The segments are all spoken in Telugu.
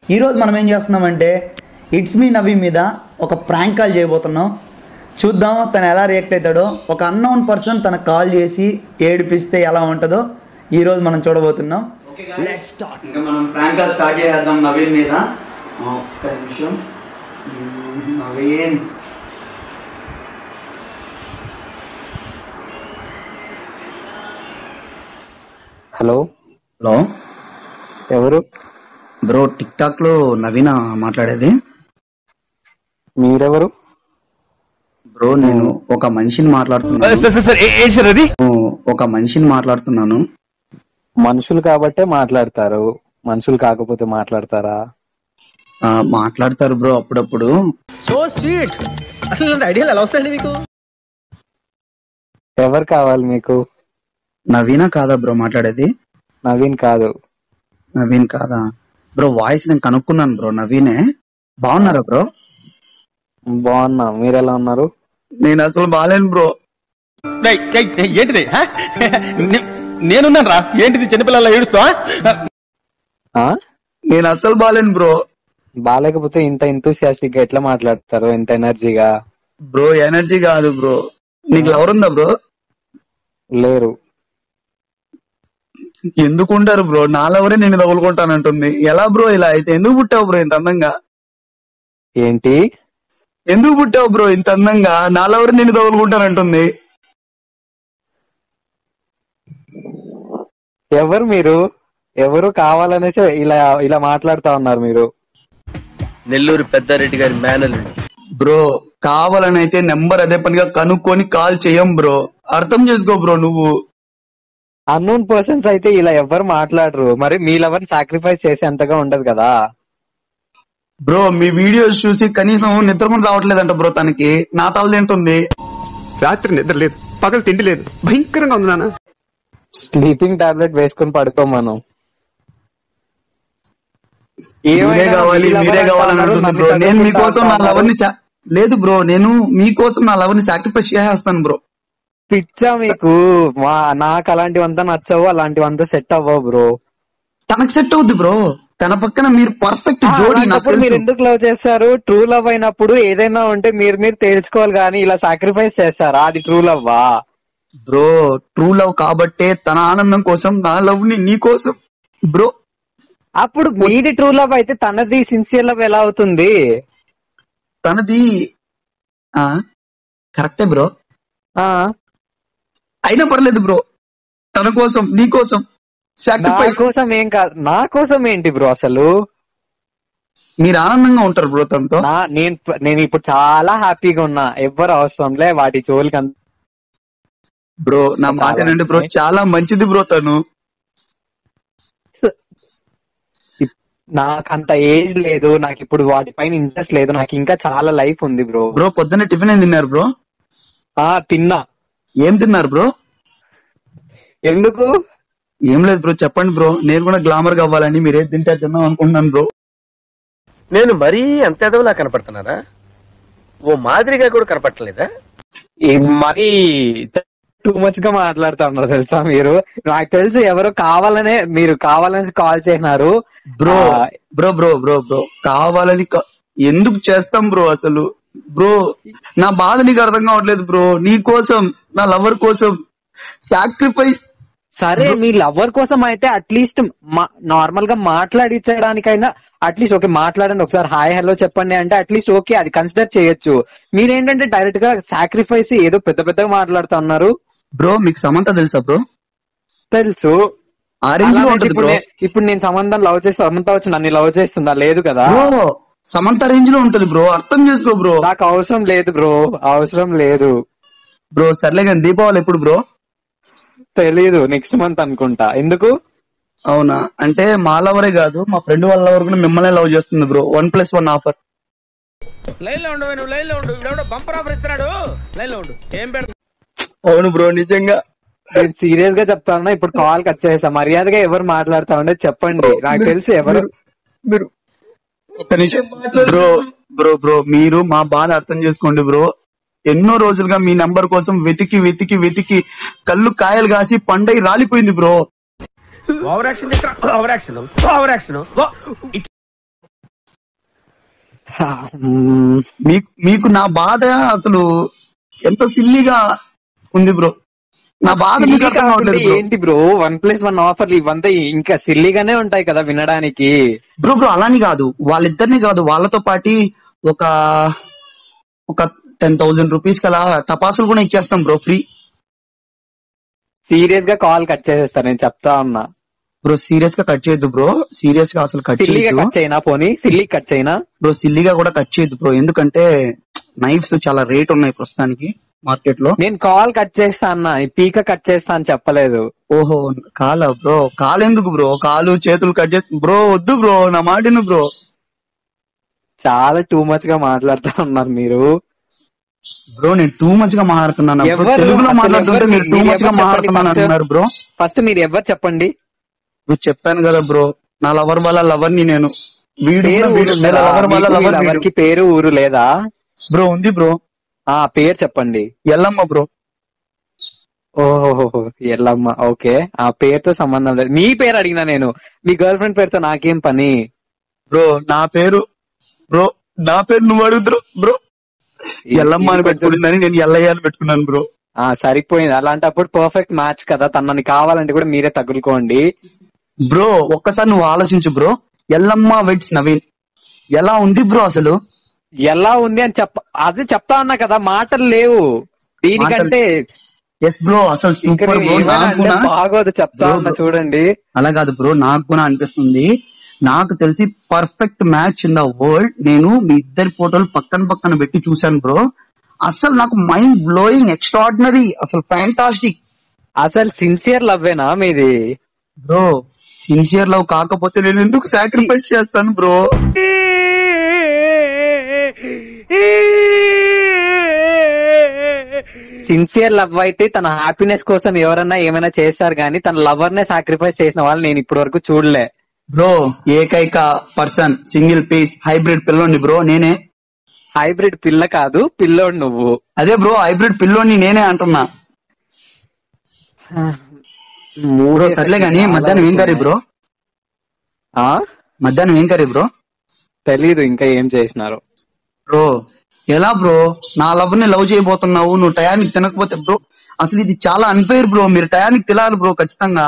ఈరోజు మనం ఏం చేస్తున్నామంటే ఇట్స్ మీ నవీ మీద ఒక ప్రాంక్ కాల్ చేయబోతున్నాం చూద్దాం తను ఎలా రియాక్ట్ అవుతాడో ఒక అన్నోన్ పర్సన్ తనకు కాల్ చేసి ఏడిపిస్తే ఎలా ఉంటుందో ఈరోజు మనం చూడబోతున్నాం ఇంకా మనం ప్రాంక్ కాల్ స్టార్ట్ చేద్దాం నవీన్ మీద ఒక్క నిమిషం మ్మ్, నవీన్ హలో హలో ఎవరు బ్రో టిక్ టాక్ లో నవీన మాట్లాడేది మీరెవరు బ్రో నేను ఒక మనిషిని మాట్లాడుతున్నాను సార్ సార్ సార్ ఏ- ఏంటి సార్ అది నేను ఒక మనిషిని మాట్లాడుతున్నాను మనుషులు కాబట్టే మాట్లాడతారు మనుషులు కాకపోతే మాట్లాడతారా ఆ, మాట్లాడతారు బ్రో అప్పుడప్పుడు సో స్వీట్ అసలు ఇలాంటి ఐడియాలు ఎలా వస్తాయండి మీకు ఎవరు కావాలి మీకు నవీన కాదా బ్రో మాట్లాడేది నవీన్ కాదు నవీన్ కాదా బ్రో వాయిస్ నేను కనుక్కున్నాను బ్రో నవీనే బాగున్నారా బ్రో బాగున్నా మీరెలా ఉన్నారు నేను అసలు బాగాలేను బ్రో రేయ్, రేయ్, రేయ్, ఏంటిది హ? నే- నేనున్నాను రా ఏంటిది చిన్నపిల్లల ఏడుస్తా ఆ? నేను అసలు బాగాలేను బ్రో బాగాలేకపోతే ఇంత ఇంతూసియాస్టిక్ గా ఎట్లా మాట్లాడతారు ఇంత ఎనర్జీగా బ్రో ఎనర్జీ కాదు బ్రో నీకు లవర్ ఉందా బ్రో లేరు ఎందుకు ఉంటారు బ్రో నా లవరే నేను తగులుకుంటానంటుంది ఎలా బ్రో ఇలా అయితే ఎందుకు పుట్టావు బ్రో ఇంత అందంగా ఏంటి ఎందుకు పుట్టావు బ్రో ఇంత అందంగా నా లవరే నేను తగులుకుంటానంటుంది ఎవరు మీరు ఎవరు కావాలనేసి ఇలా ఇలా మాట్లాడుతా ఉన్నారు మీరు నెల్లూరు పెద్దారెడ్డి గారి మేనల్ బ్రో కావాలని అయితే నెంబర్ అదే పనిగా కనుక్కొని కాల్ చెయ్యం బ్రో అర్థం చేసుకో బ్రో నువ్వు అన్నోన్ పర్సన్స్ అయితే ఇలా ఎవరు మాట్లాడరు మరి మీ లవర్ సాక్రిఫైస్ చేసే అంతగా ఉండదు కదా బ్రో మీ వీడియోస్ చూసి కనీసం నిద్ర కూడా రావట్లేదంట బ్రో తనకి నా తల తింటుంది రాత్రి నిద్ర లేదు పగలు తిండి లేదు భయంకరంగా ఉంది నాన్న స్లీపింగ్ టాబ్లెట్ వేసుకొని పడుకో మనం మీరే ఏమైనా కావాలి మీ lover మీరే కావాలని అంటున్నారు, అంటుంది నన్ను బ్రో నేను తగులుకుంటా మీకోసం నా అంటున్నారు. లవర్ ని sa- లేదు బ్రో నేను మీకోసం నా లవర్ ని సాక్రిఫైస్ చేసేస్తాను బ్రో పిచ్చా మీకు మా నాకు అలాంటివంతా నచ్చవు అలాంటివంతా సెట్ అవ్వవు బ్రో తనకు సెట్ అవుద్ది బ్రో తన పక్కన మీరు పర్ఫెక్ట్ జోడీ నాకు అలాంటప్పుడు మీరు తెలుసు. ఎందుకు లవ్ చేస్తారు ట్రూ లవ్ అయినప్పుడు ఏదైనా ఉంటే మీరు మీరు తేల్చుకోవాలి కానీ ఇలా సాక్రిఫైస్ చేస్తారా అది ట్రూ లవ్వా బ్రో ట్రూ లవ్ కాబట్టే తన ఆనందం కోసం నా లవ్ ని నీ కోసం బ్రో అప్పుడు మీది ట్రూ లవ్ అయితే తనది సిన్సియర్ లవ్ ఎలా అవుతుంది తనది ఆ కరెక్టే బ్రో ఆ అయినా పర్లేదు బ్రో తన కోసం నీ కోసం నా సాక్రిఫైస్ కోసం ఏం కాదు నా కోసం ఏంటి బ్రో అసలు మీరు ఆనందంగా ఉంటారు బ్రో తనతో నా నేను నేను ఇప్పుడు చాలా హ్యాపీగా ఉన్నా ఎవ్వరు అవసరం లే వాటి జోలికి అంత బ్రో నా మాట చాలా ఏంటంటే బ్రో మంచిది. చాలా మంచిది బ్రో తను నాకు అంత ఏజ్ లేదు నాకు ఇప్పుడు వాటిపైన ఇంట్రెస్ట్ లేదు నాకు ఇంకా చాలా లైఫ్ ఉంది బ్రో బ్రో పొద్దున్న టిఫిన్ ఏం తిన్నారు బ్రో ఆ తిన్నా ఏం తిన్నారు బ్రో ఎందుకు ఏం లేదు బ్రో చెప్పండి బ్రో నేను కూడా గ్లామర్ గా అవ్వాలని మీరు ఏది తింటే అది తిందాం అనుకుంటున్నాను బ్రో నేను మరీ అంత ఎదవలా కనపడుతున్నారా ఓ మాదిరిగా కూడా కనపడలేదా ఈ మరీ టూ మచ్ గా మాట్లాడుతున్నారు తెలుసా మీరు నాకు తెలుసు ఎవరు కావాలనే మీరు కావాలని కాల్ చేసినారు బ్రో ఆ, బ్రో బ్రో బ్రో బ్రో కావాలని కా- ఎందుకు చేస్తాం బ్రో అసలు బ్రో నా బాధ నీకు అర్థం కావట్లేదు బ్రో నీ కోసం నా లవర్ కోసం సాక్రిఫైస్ సరే మీ లవర్ కోసం అయితే అట్లీస్ట్ నార్మల్ గా మాట్లాడించడానికైనా అట్లీస్ట్ ఓకే మాట్లాడండి ఒకసారి హాయ్ హలో చెప్పండి అంటే అట్లీస్ట్ ఓకే అది కన్సిడర్ చేయొచ్చు మీరేంటంటే డైరెక్ట్ గా సాక్రిఫైస్ ఏదో పెద్ద పెద్దగా మాట్లాడుతున్నారు బ్రో మీకు సమంత తెలుసా బ్రో తెలుసు ఆ రేంజ్ లో అలానే ఉంటుంది ఇప్పుడు బ్రో నే- ఇప్పుడు నేను సంబంధం లవ్ చేసి సమంత వచ్చి నన్ను లవ్ చేస్తుందా లేదు కదా బ్రో సమంత రేంజ్ లో ఉంటుంది బ్రో అర్థం చేసుకో బ్రో నాకు అవసరం లేదు బ్రో అవసరం లేదు బ్రో సర్లే కానీ దీపావళి ఎప్పుడు బ్రో తెలీదు నెక్స్ట్ మంత్ అనుకుంటా ఎందుకు అవునా అంటే మా లవరే కాదు మా ఫ్రెండ్ వాళ్ళ లవర్ కూడా మిమ్మల్ని లవ్ చేస్తుంది bro one plus one offer line లో ఉండు నువ్వు లైన్ లో ఉండు ఇవిడెవడో బంపర్ ఆఫర్ ఇస్తున్నాడు లైన్ లో ఉండు ఏం పెడతా అవును బ్రో నిజంగా నేను సీరియస్ గా చెప్తాను ఇప్పుడు కాల్ కట్ చేసా మర్యాదగా ఎవరు మాట్లాడుతా ఉండే చెప్పండి నాకు తెలుసు ఎవరు మీరు ఒక్క నిమిషం బ్రో బ్రో బ్రో మీరు మా బాధ అర్థం చేసుకోండి బ్రో ఎన్నో రోజులుగా మీ నంబర్ కోసం వెతికి వెతికి వెతికి కళ్ళు కాయలు కాసి పండై రాలిపోయింది bro over action over action over action మ్మ్. మీకు మీకు నా బాధ అసలు ఎంత సిల్లీగా ఉంది బ్రో నా బాధ మీకు సిల్లీ అర్థం కాకుండా కావట్లేదు బ్రో ఏంటి బ్రో వన్ ప్లస్ వన్ ఆఫర్లు ఇవంతా ఇంకా సిల్లీగానే ఉంటాయి కదా వినడానికి బ్రో బ్రో అలాని కాదు వాళ్ళిద్దరిని కాదు వాళ్ళతో పాటి ఒక ఒక టెన్ థౌసండ్ రూపీస్ కలా టపాసులు కూడా ఇచ్చేస్తాం బ్రో ఫ్రీ సీరియస్ గా కాల్ కట్ చేసేస్తా నేను చెప్తా ఉన్నా బ్రో సీరియస్ గా కట్ చేయొద్దు బ్రో సీరియస్ గా అసలు కట్ సిల్లీగా చేయొద్దు కట్ చేయనా పోనీ సిల్లీ కట్ చేయనా బ్రో సిల్లీగా కూడా కట్ చేయొద్దు బ్రో ఎందుకంటే నైఫ్స్ చాలా రేట్ ఉన్నాయి ప్రస్తుతానికి మార్కెట్ లో నేను కాల్ కట్ చేస్తా అన్న ఈ పీక కట్ చేస్తా అని చెప్పలేదు ఓహో కాలా బ్రో కాలు ఎందుకు బ్రో కాలు చేతులు కట్ చేసి బ్రో వద్దు బ్రో నా మాటిను బ్రో చాలా టూ మచ్ గా మాట్లాడుతా ఉన్నారు మీరు బ్రో నేను టూ మచ్ గా మాట్లాడుతున్నాను bro. ఎవరు? తెలుగులో అసలు మాట్లాడుతుంటే ఎవరు? మీరు టూ మీరు మచ్ గా ఎవరు మాట్లాడుతున్నాను చెప్పండి అంటున్నారు బ్రో ఫస్ట్ మీరు ఎవరు చెప్పండి నువ్వు చెప్పాను కదా బ్రో నా లవర్ వాళ్ళ లవర్ ని నేను వీడు పేరు కూడా వీడు ఊరు వీళ్ళ ఉందా? లవర్ వాళ్ళ మీకు లవర్ వీళ్ళెవరికి పేరు ఊరు లేదా బ్రో ఉంది బ్రో ఆ పేరు చెప్పండి ఎల్లమ్మ బ్రో ఓహో ఎల్లమ్మ ఓకే ఆ పేరుతో సంబంధం లేదు మీ పేరు అడిగినా నేను మీ గర్ల్ ఫ్రెండ్ పేరుతో నాకేం పని బ్రో నా పేరు బ్రో నా పేరు నువ్వు అడుగుతురు బ్రో ఇది- ఎల్లమ్మ అని ఇది కొంచెం- పెట్టుకున్నాను నేను ఎల్లయ్య అని పెట్టుకున్నాను బ్రో ఆ సరిపోయింది అలాంటప్పుడు పర్ఫెక్ట్ మ్యాచ్ కదా తనని కావాలంటే కూడా మీరే తగులుకోండి బ్రో ఒక్కసారి నువ్వు ఆలోచించు బ్రో ఎల్లమ్మ వెడ్స్ నవీన్ ఎలా ఉంది బ్రో అసలు ఎలా ఉంది అని చెప్ప అది చెప్తా ఉన్నా కదా మాటలు లేవు దీనికంటే ఎస్ బ్రో అసలు ఇంకా సూపర్ నేను బ్రో ఏమైనా నాకు అంటే కూడా బాగోదు చెప్తా Bro, ఉన్నా bro. చూడండి అలా కాదు బ్రో నాకు కూడా అనిపిస్తుంది నాకు తెలిసి perfect match in the world నేను మీ ఇద్దరి ఫోటోలు పక్కన పక్కన పెట్టి చూశాను బ్రో అసలు నాకు మైండ్ బ్లోయింగ్ ఎక్స్ట్రాడినరీ అసలు ఫ్యాంటాస్టిక్ అసలు సిన్సియర్ లవ్వేనా మీది బ్రో సిన్సియర్ లవ్ కాకపోతే నేను ఎందుకు సాక్రిఫైస్ చేస్తాను బ్రో సిన్సియర్ లవ్ అయితే తన హ్యాపీనెస్ కోసం ఎవరన్నా ఏమైనా చేస్తారు కానీ తన లవర్ నే సాక్రిఫైస్ చేసిన వాళ్ళు నేను ఇప్పటి వరకు చూడలే బ్రో ఏకైక పర్సన్ సింగిల్ పీస్ హైబ్రిడ్ పిల్లోని బ్రో నేనే హైబ్రిడ్ పిల్ల కాదు పిల్లోడు నువ్వు అదే బ్రో హైబ్రిడ్ పిల్లోని నేనే అంటున్నా బ్రో సర్లే గానీ మధ్యాహ్నం ఏం కర్రీ బ్రో ఆ మధ్యాహ్నం ఏం కర్రీ బ్రో తెలీదు ఇంకా ఏం చేసినారు బ్రో ఎలా బ్రో నా లవ్ ని లవ్ చేయబోతున్నావు నువ్వు టయానికి తినకపోతే బ్రో అసలు ఇది చాలా అన్ఫెయిర్ బ్రో మీరు టయానికి తినాలి బ్రో ఖచ్చితంగా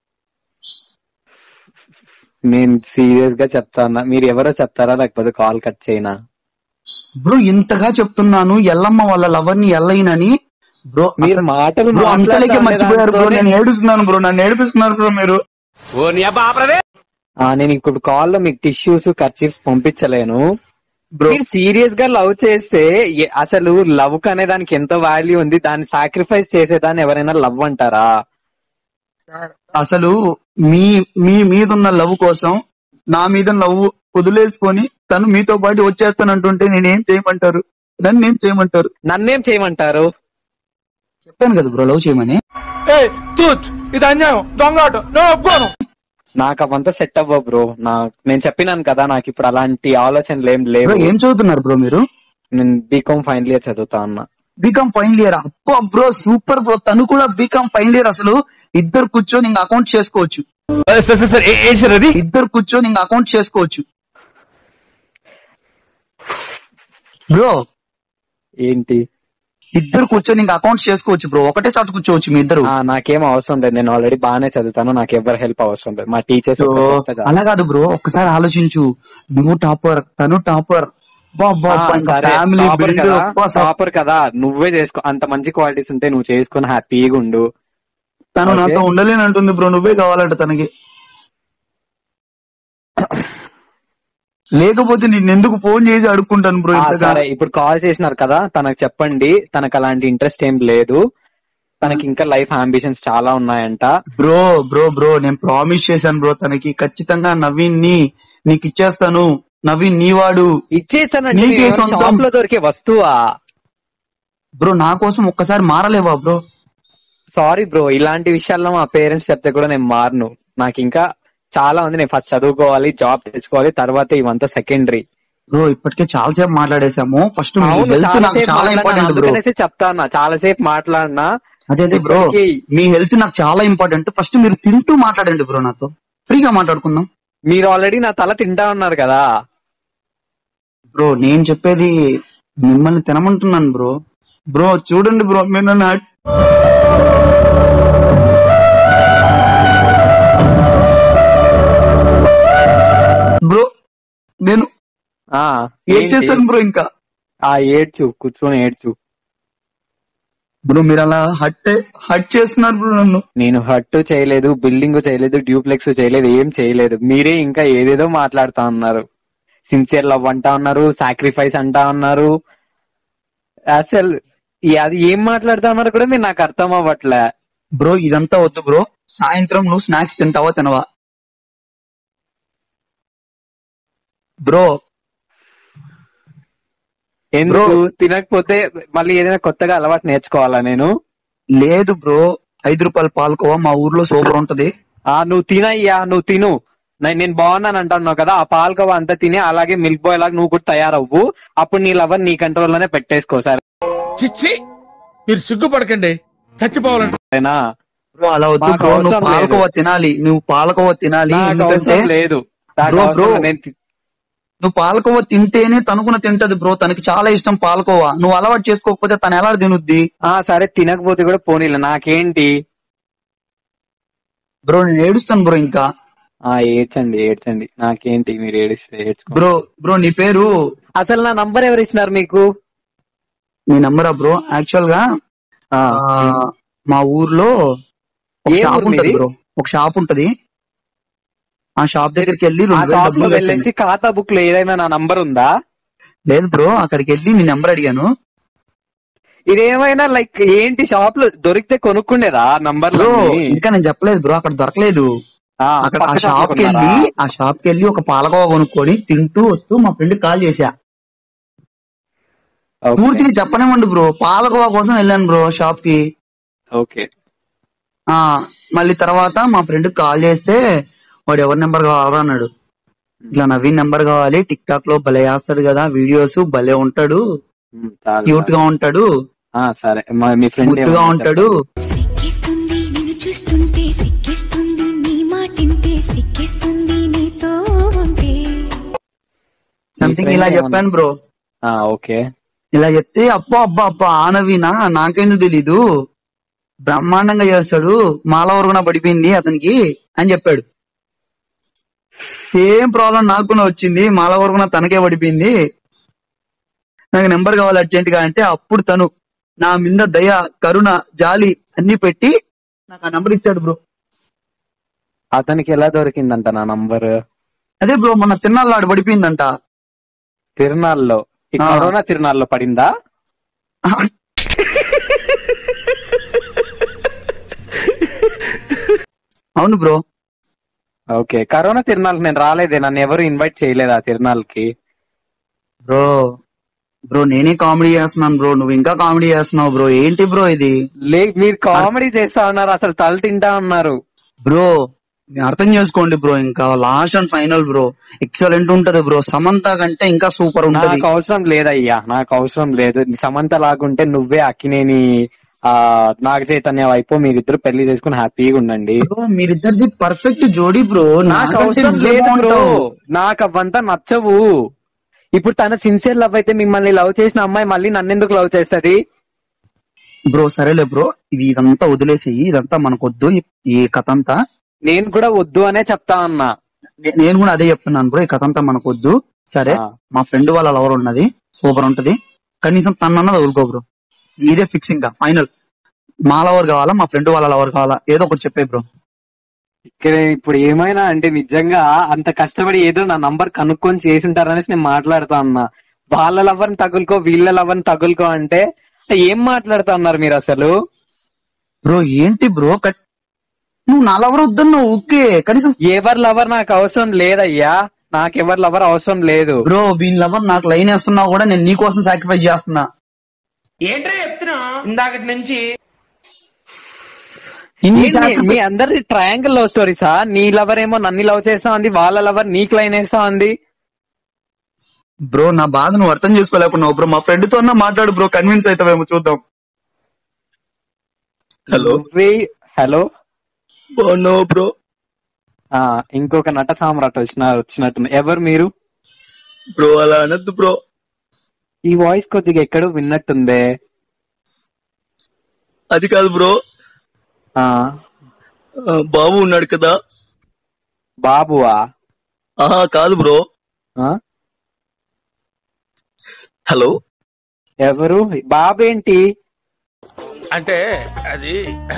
నేను సీరియస్ గా చెప్తానా మీరు ఎవరో చెప్తారా లేకపోతే కాల్ కట్ చేయనా బ్రో ఇంతగా చెప్తున్నాను ఎల్లమ్మ వాళ్ళ లవర్ ని ఎల్లయినని బ్రో మీరు మాటలు బ్రో అంతలేకే మాట్లాడతా మర్చిపోయారు బ్రో ఉండేదాంతోనే- నేను ఏడుస్తున్నాను బ్రో నన్ను ఏడిపిస్తున్నారు బ్రో మీరు ఆ, నేను ఇప్పుడు కాల్ లో మీకు టిష్యూస్ ఖర్చీఫ్స్ పంపించలేను బ్రో మీరు సీరియస్ గా లవ్ చేస్తే ఎ- అసలు లవ్ కు అనే దానికి ఎంత వాల్యూ ఉంది దాన్ని సాక్రిఫైస్ చేసేదాన్ని ఎవరైనా లవ్ అంటారా అసలు మీ మీ మీద ఉన్న లవ్ కోసం నా మీద లవ్ వదిలేసుకొని తను మీతో పాటు వచ్చేస్తానంటుంటే నేనేం చేయమంటారు నన్ను ఏం చేయమంటారు నన్నేం చేయమంటారు చెప్పాను కదా బ్రో లవ్ చేయమని ఇది అన్యాయం దొంగ నేను ఒప్పుకోను నాకు అవంతా సెట్ అవ్వ బ్రో నా నేను చెప్పినాను కదా నాకు ఇప్పుడు అలాంటి ఆలోచనలు ఏం బ్రో లేవు ఏం చదువుతున్నారు బ్రో మీరు నేను బీకామ్ ఫైనల్ ఇయర్ చదువుతా ఉన్నా బీకామ్ ఫైనల్ ఇయర్ అప్పో బ్రో సూపర్ బ్రో తను కూడా బీకామ్ ఫైనల్ ఇయర్ అసలు ఇద్దరు కూర్చొని ఇంకా అకౌంట్ చేసుకోవచ్చు సార్ సార్ సార్ ఏంటి సార్ అది ఇద్దరు కూర్చొని ఇంకా అకౌంట్ చేసుకోవచ్చు బ్రో ఏంటి ఇద్దరు కూర్చొని ఇంకా అకౌంట్ చేసుకోవచ్చు బ్రో ఒకటే చాటు కూర్చోవచ్చు మీ ఇద్దరు ఆ, నాకేం అవసరం లేదు నేను ఆల్రెడీ బాగానే చదువుతాను నాకు ఎవరి హెల్ప్ అవసరం లేదు మా టీచర్స్ సో, అలా కాదు బ్రో ఒక్కసారి ఆలోచించు నువ్వు టాపర్ తను టాపర్ ఫ్యామిలీ బిల్డ్ టాపర్ కదా నువ్వే చేసుకో అంత మంచి క్వాలిటీస్ ఉంటే నువ్వు చేసుకుని హ్యాపీగా ఉండు తను Okay. నాతో ఉండలేనంటుంది బ్రో నువ్వే కావాలంట తనకి లేకపోతే నేను ఎందుకు ఫోన్ చేసి అడుక్కుంటాను బ్రో ఆ, ఇంతగా సరే ఇప్పుడు కాల్ చేసినారు కదా తనకు చెప్పండి తనకు అలాంటి ఇంట్రెస్ట్ ఏం లేదు తనకి ఇంకా లైఫ్ అంబిషన్స్ చాలా ఉన్నాయంట బ్రో బ్రో బ్రో నేను ప్రామిస్ చేశాను బ్రో తనకి ఖచ్చితంగా నవీన్ ని నీకు ఇచ్చేస్తాను నవీన్ నీవాడు ఇచ్చేసానండి నీకే సొంతం. షాప్ లో దొరికే వస్తువా బ్రో నా కోసం ఒక్కసారి మారలేవా బ్రో సారీ బ్రో ఇలాంటి విషయాల్లో మా పేరెంట్స్ చెప్తే కూడా నేను మారను నాకు ఇంకా చాలా ఉంది నేను ఫస్ట్ చదువుకోవాలి జాబ్ తెచ్చుకోవాలి తర్వాత ఇవంతా సెకండరీ బ్రో ఇప్పటికే చాలా సేపు మాట్లాడేశాము ఫస్ట్ మీ అవును హెల్త్ చాలా నాకు సేపు చాలా మాట్లాడినా, ఇంపార్టెంట్ బ్రో అందుకనేసి చెప్తానా చాలా సేపు మాట్లాడినా అదే అదే బ్రో ఇప్పటికీ- మీ హెల్త్ నాకు చాలా ఇంపార్టెంట్ ఫస్ట్ మీరు తింటూ మాట్లాడండి బ్రో నాతో ఫ్రీగా మాట్లాడుకుందాం మీరు ఆల్రెడీ నా తల తింటా ఉన్నారు కదా బ్రో నేను చెప్పేది మిమ్మల్ని తినమంటున్నాను బ్రో బ్రో చూడండి బ్రో మీరు నన్ను అట్- బ్రో నేను ఆ ఏం ఏంటి? చేస్తాను బ్రో ఇంకా ఆ ఏడ్చు కూర్చొని ఏడ్చు బ్రో మీరు అలా హట్ హట్ చేస్తున్నారు బ్రో నన్ను నేను హట్ చేయలేదు బిల్డింగ్ చేయలేదు డ్యూప్లెక్స్ చేయలేదు ఏం చేయలేదు మీరే ఇంకా ఏదేదో మాట్లాడుతా ఉన్నారు సిన్సియర్ లవ్ అంటా ఉన్నారు సాక్రిఫైస్ అంటా ఉన్నారు అసలు ఈ- అది ఏం మాట్లాడుతా ఉన్నారు కూడా మీరు నాకు అర్థం అవ్వట్లే బ్రో ఇదంతా వద్దు బ్రో సాయంత్రం నువ్వు స్నాక్స్ తింటావా తినవా బ్రో ఎందుకు తినకపోతే మళ్ళీ ఏదైనా కొత్తగా అలవాటు నేర్చుకోవాలా నేను లేదు బ్రో ఐదు రూపాయల పాలకోవా మా ఊర్లో సూపర్ ఉంటది ఆ నువ్వు తినయ్యా నువ్వు తిను నే- నేను బాగున్నాను అంటున్నావు కదా ఆ పాలకోవా అంతా తిని అలాగే మిల్క్ బాయ్ లాగా నువ్వు కూడా తయారవ్వు అప్పుడు నీ లవర్ నీ కంట్రోల్ లోనే పెట్టేసుకో చిచ్చి మీరు సిగ్గుపడకండి చచ్చిపోవాలంటే సరేనా బ్రో అలా వద్దు మాకు బ్రో నువ్వు అవసరం లేదు. పాలకోవా తినాలి నువ్వు పాలకోవా తినాలి నాకు ఎందుకంటే అవసరం లేదు నాకు బ్రో, అవసరం బ్రో. లేదు. నేను తి- నువ్వు పాలకోవా తింటేనే తనుకున తింటది బ్రో తనకి చాలా ఇష్టం పాలకోవా నువ్వు అలవాటు చేసుకోకపోతే తను ఎలా తినుద్ది ఆ సరే తినకపోతే కూడా పోనీలే నాకేంటి బ్రో నేను ఏడుస్తాను బ్రో ఇంకా ఆ ఏడ్చండి ఏడ్చండి నాకేంటి మీరు ఏడిస్తే ఏడ్చుకో బ్రో బ్రో నీ పేరు అసలు నా నంబర్ ఎవరు ఇచ్చినారు మీకు మీ నంబరా బ్రో యాక్చువల్ గా ఆ, ఆ, మా ఊర్లో ఒక ఏ షాప్ ఊరు ఉంటది మీది? బ్రో ఒక షాప్ ఉంటది ఆ షాప్ దగ్గరికి వెళ్ళి ఆ రెండు వేలు షాప్ లో డబ్బులు కట్టండి. వెళ్ళేసి ఖాతా బుక్ లో ఏదైనా నా నంబర్ ఉందా లేదు బ్రో అక్కడికి వెళ్ళి మీ నెంబర్ అడిగాను ఇదేమైనా లైక్ ఏంటి షాప్ లో దొరికితే కొనుక్కుండేదా నంబర్ బ్రో ఇంకా నేను చెప్పలేదు బ్రో అక్కడ దొరకలేదు అక్కడ ఆ షాప్ కి వెళ్ళి ఆ షాప్ కి వెళ్ళి ఒక పాలకోవా కొనుక్కొని తింటూ వస్తూ మా ఫ్రెండ్ కాల్ చేశా పూర్తిగా చెప్పనివ్వండి బ్రో పాలకోవా కోసం వెళ్ళాను బ్రో షాప్ కి ఓకే ఆ మళ్ళీ తర్వాత మా ఫ్రెండ్ కాల్ చేస్తే వాడు ఎవరి నెంబర్ కావాలా అన్నాడు ఇట్లా నవీన్ నెంబర్ కావాలి టిక్ టాక్ లో భలే వేస్తాడు కదా వీడియోస్ భలే ఉంటాడు ఉమ్, చాలు, క్యూట్ గా ఉంటాడు ఆ, సరే మా- మీ ఫ్రెండ్ ముద్దుగా ఉంటాడు సిక్కిస్తుంది నిన్ను చూస్తుంటే సిక్కిస్తుంది నీ మాటింటే సిక్కిస్తుంది నీతో ఉంటే సంథింగ్ ఇలా friend చెప్పాను బ్రో ఓకే ఇలా చెప్తే అబ్బా అబ్బా అబ్బా ఆ నవీనా నాకెందుకు తెలీదు బ్రహ్మాండంగా చేస్తాడు మాల వరకున పడిపోయింది అతనికి అని చెప్పాడు సేమ్ ప్రాబ్లం నాకు కూడా వచ్చింది మాల వరకున తనకే పడిపోయింది నాకు నెంబర్ కావాలి అర్జెంట్ గా అంటే అప్పుడు తను నా మీద దయ కరుణ జాలి అన్ని పెట్టి నాకు ఆ నెంబర్ ఇచ్చాడు బ్రో అతనికి ఎలా దొరికిందంట నా నంబర్ అదే బ్రో మొన్న తిన్నాళ్ళు ఆడు పడిపోయిందంట తిరునాళ్ళలో ఈ ఆ. కరోనా తిరునాళ్ళలో పడిందా అవును బ్రో ఓకే కరోనా తిరునాళ్ళకి నేను రాలేదే నన్ను ఎవరు ఇన్వైట్ చేయలేదు ఆ తిరునాళ్ళకి బ్రో బ్రో నేనే కామెడీ చేస్తున్నాను బ్రో నువ్వు ఇంకా కామెడీ చేస్తున్నావు బ్రో ఏంటి బ్రో ఇది లే మీరు కామెడీ చేస్తా ఉన్నారు అసలు తల తింటా ఉన్నారు బ్రో మీరు అర్థం చేసుకోండి బ్రో ఇంకా last and final bro excellent ఉంటది బ్రో సమంత కంటే ఇంకా సూపర్ ఉంటది నాకు అవసరం లేదయ్యా నాకు అవసరం లేదు సమంత లాగుంటే నువ్వే అక్కినేని ఆ నాగ చైతన్య వైపు మీరిద్దరు పెళ్లి చేసుకుని హ్యాపీగా ఉండండి బ్రో మీరిద్దరిది పర్ఫెక్ట్ జోడీ బ్రో నాకు అవసరం లేదు బ్రో నాకు అవంతా నచ్చవు ఇప్పుడు తన సిన్సియర్ లవ్ అయితే మిమ్మల్ని లవ్ చేసిన అమ్మాయి మళ్ళీ నన్ను ఎందుకు లవ్ చేస్తది బ్రో సరేలే బ్రో ఇది ఇదంతా వదిలేసి ఇదంతా మనకొద్దు ఈ- ఈ కథ అంతా నేను కూడా వద్దు అనే చెప్తా ఉన్నా నే- నేను కూడా అదే చెప్తున్నాను బ్రో ఈ కథ అంతా మనకొద్దు సరే ఆ. మా ఫ్రెండ్ వాళ్ళ లవర్ ఉన్నది సూపర్ ఉంటది కనీసం తనన్నది వదులుకో బ్రో ఇదే ఫిక్స్ ఇంకా ఫైనల్ మా లవర్ కావాలా మా ఫ్రెండ్ వాళ్ళ లవర్ కావాలా ఏదో ఒకటి చెప్పే బ్రో ఇక్కడ ఇప్పుడు ఏమైనా అంటే నిజంగా అంత కష్టపడి ఏదో నా నంబర్ కనుక్కొని చేసి ఉంటారనేసి నేను మాట్లాడుతా ఉన్నా వాళ్ళ లవర్ని తగులుకో వీళ్ళ లవర్ని తగులుకో అంటే ఏం మాట్లాడుతా ఉన్నారు మీరు అసలు బ్రో ఏంటి బ్రో కట్- నువ్వు నా లవర్ వద్దన్నావు ఓకే కనీసం ఎవరి లవర్ నాకు అవసరం లేదయ్యా నాకు ఎవరి లవర్ అవసరం లేదు బ్రో వీళ్ళ లవర్ నాకు లైన్ వేస్తున్నావు కూడా నేను నీకోసం సాక్రిఫైస్ చేస్తున్నా ఏంట్రా చెప్తున్నా ఇందాకటి నుంచి ఇన్ని ఏంటి మీ- sacrifice- మీ అందరి ట్రయాంగిల్ లవ్ స్టోరీసా నీ లవర్ ఏమో నన్ను లవ్ చేస్తా ఉంది వాళ్ళ లవర్ నీకు లైన్ వేస్తా ఉంది బ్రో నా బాధ నువ్వు అర్థం చేసుకోలేకున్నావు బ్రో మా ఫ్రెండ్ తో అన్నా మాట్లాడు బ్రో కన్విన్స్ అవుతావేమో చూద్దాం హలో నువ్వే- హలో నో బ్రో ఆ ఇంకొక నట సామ్రాట్ వచ్చిన వచ్చినట్టు ఎవరు మీరు బ్రో అలా అనొద్దు బ్రో ఈ వాయిస్ కొద్దిగా ఎక్కడో విన్నట్టుందే అది కాదు బ్రో ఆ ఆ, బాబు ఉన్నాడు కదా బాబువా ఆహా కాదు బ్రో ఆ? హలో ఎవరు బాబు ఏంటి అంటే అది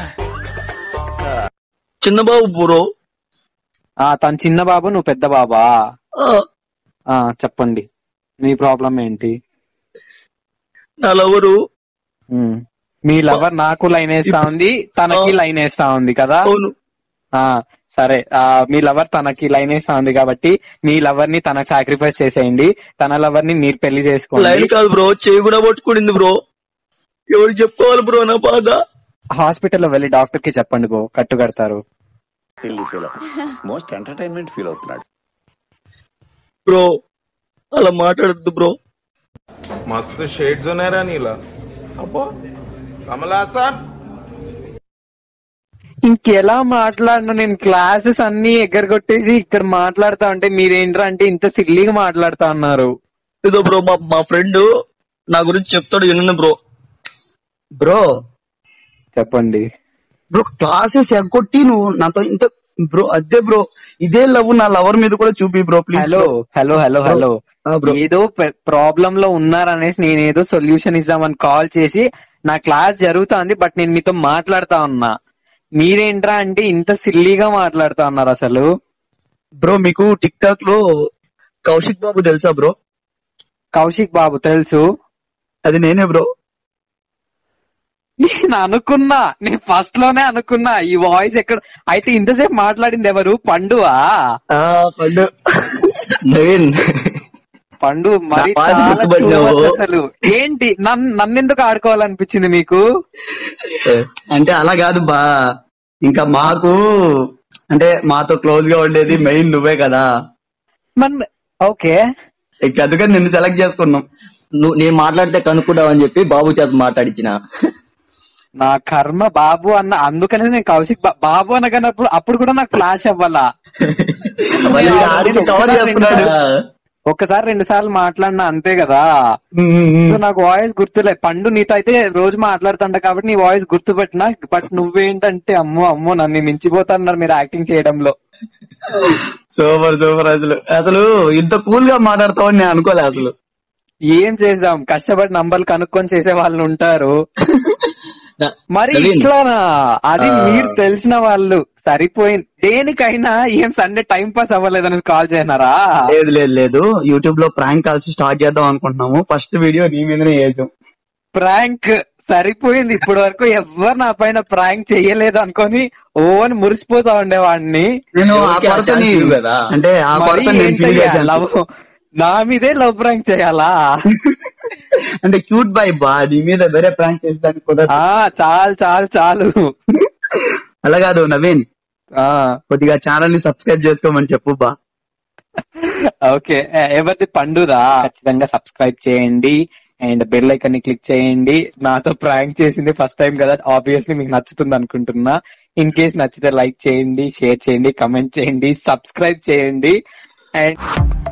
చిన్న బాబు బ్రో ఆ తను చిన్న బాబు నువ్వు పెద్ద బాబా ఆ, ఆ చెప్పండి మీ ప్రాబ్లం ఏంటి నా లవరు ఉమ్. మీ లవర్ నాకు లైన్ వేస్తా ఉంది తనకి లైన్ వేస్తా ఉంది కదా అవును ఆ సరే ఆ మీ లవర్ తనకి లైన్ వేస్తా ఉంది కాబట్టి మీ లవర్ ని తనకు సాక్రిఫైస్ చేసేయండి తన లవర్ ని మీరు పెళ్లి లైన్ చేసుకోండి కాదు బ్రో చేయి కూడా పట్టుకునింది బ్రో ఎవరు చెప్పుకోవాలి బ్రో నా బాధ హాస్పిటల్లో వెళ్ళి డాక్టర్ కి చెప్పండి గో కట్టు కడతారు feel feel most entertainment feel అవుతున్నాడు బ్రో అలా మాట్లాడద్దు బ్రో मस्त शेड्स ఉన్నాయరా నీలా అబ్బో కమలాసన్ ఇంకెలా మాట్లాడను నేను క్లాసెస్ అన్ని ఎగ్గరగొట్టేసి ఇక్కడ మాట్లాడుతా ఉంటే మీరేంట్రా అంటే ఇంత సిల్లీగా మాట్లాడుతా ఉన్నారు ఇదో బ్రో మా మా ఫ్రెండ్ నా గురించి చెప్తాడు వినండి బ్రో బ్రో చెప్పండి బ్రో క్లాసెస్ ఎగ్గొట్టి నువ్వు నాతో ఇంత బ్రో అదే బ్రో ఇదే లవ్ నా లవర్ మీద కూడా చూపి bro please hello hello hello hello ఆ, bro. ఏదో ప్రాబ్లం లో ఉన్నారనేసి నేను ఏదో సొల్యూషన్ ఇద్దామని కాల్ చేసి నా క్లాస్ జరుగుతుంది బట్ నేను మీతో మాట్లాడుతా ఉన్నా మీరేంట్రా అంటే ఇంత సిల్లీగా మాట్లాడుతా ఉన్నారు అసలు బ్రో మీకు టిక్ టాక్ లో కౌశిక్ బాబు తెలుసా బ్రో కౌశిక్ బాబు తెలుసు అది నేనే బ్రో నేను అనుకున్నా నేను ఫస్ట్ లోనే అనుకున్నా ఈ వాయిస్ ఎక్కడ అయితే ఇంతసేపు మాట్లాడింది ఎవరు పండువా పండు నవీన్ పండు మరి నా voice చాలా గుర్తుపట్టినావు. too much అసలు ఏంటి నన్ను నన్నెందుకు ఆడుకోవాలనిపించింది మీకు అంటే అలా కాదు బా ఇంకా మాకు అంటే మాతో క్లోజ్ గా ఉండేది మెయిన్ నువ్వే కదా మన ఓకే ఇక అందుకని నిన్ను సెలెక్ట్ చేసుకున్నాం నువ్వు నేను మాట్లాడితే కనుక్కుంటావని చెప్పి బాబు చేత మాట్లాడించిన నా కర్మ బాబు అన్న అందుకనే నేను కౌశిక్ బా- బాబు అనగానప్పుడు అప్పుడు కూడా నాకు ఫ్లాష్ అవ్వాలా మళ్ళీ నేను ఆడికి కవర్ ఒకసారి చేస్తున్నాడు రెండు- ఒక్కసారి రెండు సార్లు మాట్లాడినా అంతే కదా సో నాకు వాయిస్ గుర్తులేదు పండు నీతో అయితే రోజు మాట్లాడుతుంటా కాబట్టి నీ వాయిస్ గుర్తుపెట్టినా బట్ నువ్వేంటంటే అమ్మో అమ్మో నన్ను మించిపోతున్నారు మీరు యాక్టింగ్ చేయడంలో సూపర్ సూపర్ అసలు అసలు ఇంత కూల్ గా మాట్లాడతావని నేను అనుకోలే అసలు ఏం చేద్దాం కష్టపడి నంబర్లు కనుక్కొని చేసే వాళ్ళు ఉంటారు మరి నవీన్. ఇట్లానా అది ఆ. మీరు తెలిసిన వాళ్ళు సరిపోయింది దేనికైనా ఏం సండే టైం పాస్ అవ్వలేదని కాల్ చేయనారా లేదు లేదు లేదు యూట్యూబ్ లో ప్రాంక్ కాల్స్ స్టార్ట్ చేద్దాం అనుకుంటున్నాము ఫస్ట్ వీడియో నీ మీదనే చేద్దాం ప్రాంక్ సరిపోయింది ఇప్పటి వరకు ఎవరు నా పైన ప్రాంక్ చెయ్యలేదు అనుకొని ఓ అని మురిసిపోతా ఉండేవాడిని నేను ఆ ఎవరికి ఆ కొరతని chance ఇవ్వు కదా. అంటే ఆ మరి కొరత నేను ఫీల్ ఏంటయ్యా, చేశాను లవ్ నా మీదే లవ్ ప్రాంక్ చేయాలా అంటే క్యూట్ బాయ్ బా నీ మీద వేరే ప్రాంక్ చేసేదానికి కుదరదు ఆ చాలు చాలు చాలు అలా కాదు నవీన్ ఆ కొద్దిగా ఛానల్ ని సబ్స్క్రైబ్ చేసుకోమని చెప్పు బా ఓకే ఎవరిది పండుదా ఖచ్చితంగా సబ్స్క్రైబ్ చేయండి అండ్ బెల్ ఐకన్ ని క్లిక్ చేయండి నాతో ప్రాంక్ చేసింది ఫస్ట్ టైం కదా ఆబ్వియస్లీ మీకు నచ్చుతుంది అనుకుంటున్నా ఇన్ కేస్ నచ్చితే లైక్ చేయండి షేర్ చేయండి కమెంట్ చేయండి సబ్స్క్రైబ్ చేయండి అండ్